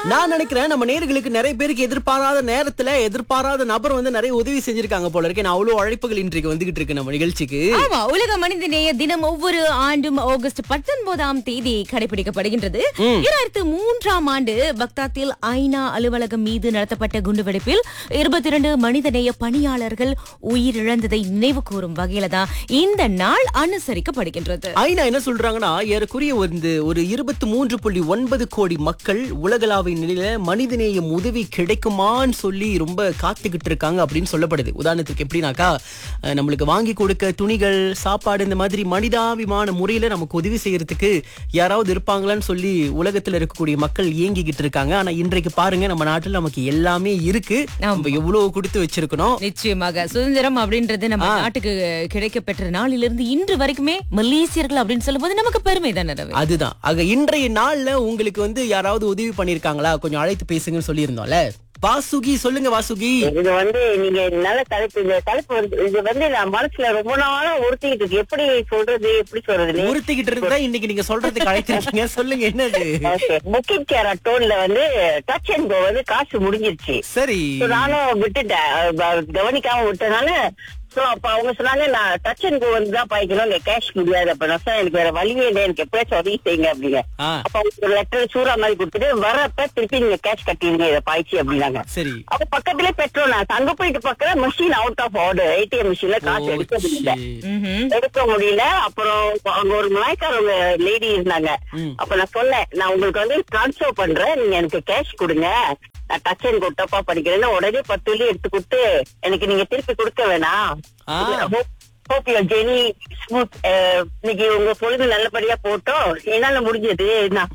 நான் நினைக்கிறேன் நம்ம நேர்களுக்கு நிறைய பேருக்கு எதிர்பாராத நேரத்துல எதிர்பாராத நபர் வந்து நிறைய உதவி செஞ்சிருக்காங்க போல இருக்கு நான் அவ்வளவு அழைப்புகள் இன்றைக்கு வந்துகிட்டு இருக்கு நம்ம நிகழ்ச்சிக்கு ஆமா உலக மனித நேய தினம் ஒவ்வொரு ஆண்டும் ஆகஸ்ட் பத்தொன்பதாம் தேதி கடைபிடிக்கப்படுகின்றது இரண்டாயிரத்து மூன்றாம் ஆண்டு பக்தாத்தில் ஐநா அலுவலகம் மீது நடத்தப்பட்ட குண்டுவெடிப்பில் இருபத்தி இரண்டு மனிதநேய பணியாளர்கள் உயிரிழந்ததை நினைவு கூறும் வகையில தான் இந்த நாள் அனுசரிக்கப்படுகின்றது ஐநா என்ன சொல்றாங்கன்னா ஏறக்குறைய வந்து ஒரு இருபத்தி மூன்று புள்ளி ஒன்பது கோடி மக்கள் உலகளாவிய நிலையில மனிதநேயம் உதவி கிடைக்குமான்னு சொல்லி ரொம்ப காத்துக்கிட்டு இருக்காங்க அப்படின்னு சொல்லப்படுது உதாரணத்துக்கு எப்படின்னாக்கா அஹ், நம்மளுக்கு வாங்கி கொடுக்க துணிகள் சாப்பாடு இந்த மாதிரி மனிதாபிமான முறையில நமக்கு உதவி செய்யறதுக்கு யாராவது இருப்பாங்களான்னு சொல்லி உலகத்துல இருக்கக்கூடிய மக்கள் இயங்கிக்கிட்டு இருக்காங்க ஆனா இன்றைக்கு பாருங்க நம்ம நாட்டுல நமக்கு எல்லாமே இருக்கு நம்ம எவ்வளவு கொடுத்து வச்சிருக்கணும் நிச்சயமாக சுதந்திரம் அப்படின்றது நம்ம நாட்டுக்கு கிடைக்க பெற்ற நாளிலிருந்து இன்று வரைக்குமே மலேசியர்கள் அப்படின்னு சொல்லும்போது நமக்கு பெருமை தானே ரவி. அதுதான் ஆக இன்றைய நாள்ல உங்களுக்கு வந்து யாராவது உதவி பண்ணிருக்காங்களா கொஞ்சம் அழைத்து பேசுங்கன்னு சொல்லியிருந்தோம்ல வாசுகி சொல்லுங்க வாசுகி இது வந்து நீங்க நல்ல தலைப்பு இந்த தலைப்பு வந்து இது வந்து நான் மனசுல ரொம்ப நாளா உறுத்திக்கிட்டு இருக்கு எப்படி சொல்றது எப்படி சொல்றதுன்னு உறுத்திக்கிட்டு இருந்தா இன்னைக்கு நீங்க சொல்றதுக்கு அழைத்திருக்கீங்க சொல்லுங்க என்னது புக்கிங் கேரா டோன்ல வந்து டச் அண்ட் கோ வந்து காசு முடிஞ்சிருச்சு சரி So, நானும் விட்டுட்டேன் அஹ் கவனிக்காம விட்டனால சோ அப்ப அவங்க சொன்னாங்க நான் டச் அண்ட் கோ வந்து தான் பாய்க்கணும் இங்க கேஷ் முடியாது அப்ப நான் சொன்னேன், எனக்கு வேற வழியே இல்லை எனக்கு எப்பயாச்சும் உதவி செய்யுங்க அப்படிங்க ஆ அப்ப அவங்க ஒரு லெட்டர் சூறா மாதிரி கொடுத்துட்டு வரப்ப திருப்பி நீங்க கேஷ் கட்டிடுங்க இதை பாய்ச்சி அப்படின்னாங்க சரி அப்ப பக்கத்துல பெட்ரோல் நான் அங்க போயிட்டு பக்கம் machine out of order ATM மிஷின்ல காசு எடுக்க முடியல ஓ, சரி. ம்ஹும். எடுக்க முடியல அப்புறம் அங்க ஒரு மலாய்க்காரவங்க லேடி இருந்தாங்க ம். அப்ப நான் சொன்னேன் நான் உங்களுக்கு வந்து டிரான்ஸ்ஃபர் பண்றேன் நீங்க எனக்கு கேஷ் கொடுங்க நான் டச் அண்ட் கொட்டப்பா படிக்கிறேன்னு உடனே பத்து வெள்ளி எடுத்து கொடுத்து எனக்கு நீங்க திருப்பி கொடுக்க வேணாம் ஆ. ஹோப் யூ ஜெனி ஸ்மூத் இன்னைக்கு உங்க பொழுது நல்லபடியா போட்டோம் என்னால முடிஞ்சது நான்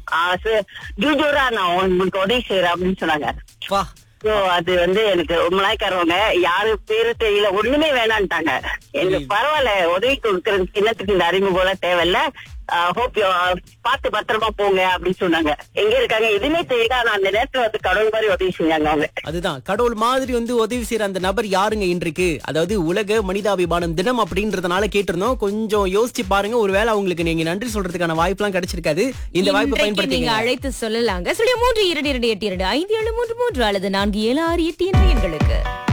ஜூஜோரா நான் உங்களுக்கு உதவி செய்யறேன் அப்படின்னு சொன்னாங்க வா So, அது வந்து எனக்கு மலாய்க்காரவங்க யாரு பேரு தெரியல ஒண்ணுமே வேணான்ட்டாங்க எனக்கு பரவாயில்ல உதவி கொடுக்கறதுக்கு சின்னத்துக்கு இந்த அறிமுகம் எல்லாம் தேவையில்ல ஹோப் பார்த்து பத்திரமா போங்க அப்படின்னு சொன்னாங்க எங்க இருக்காங்க எதுவுமே தெரியல ஆனா அந்த நேரத்துல வந்து கடவுள் மாதிரி உதவி செஞ்சாங்க அவங்க அதுதான் கடவுள் மாதிரி வந்து உதவி செய்யற அந்த நபர் யாருங்க இன்றைக்கு அதாவது உலக மனிதாபிமானம் தினம் அப்படின்றதுனால கேட்டிருந்தோம் கொஞ்சம் யோசிச்சு பாருங்க ஒருவேளை அவங்களுக்கு நீங்க நன்றி சொல்றதுக்கான வாய்ப்பெல்லாம் கிடைச்சிருக்காது இந்த வாய்ப்பை இன்றைக்கு நீங்க பயன்படுத்திங்க அழைத்து சொல்லலாங்க சொல்லி மூன்று இரண்டு இரண்டு எட்டு இரண்டு ஐந்து ஏழு மூன்று மூன்று அல்லது நான்கு ஏழு ஆறு எட்டு என்ற எண்களுக்கு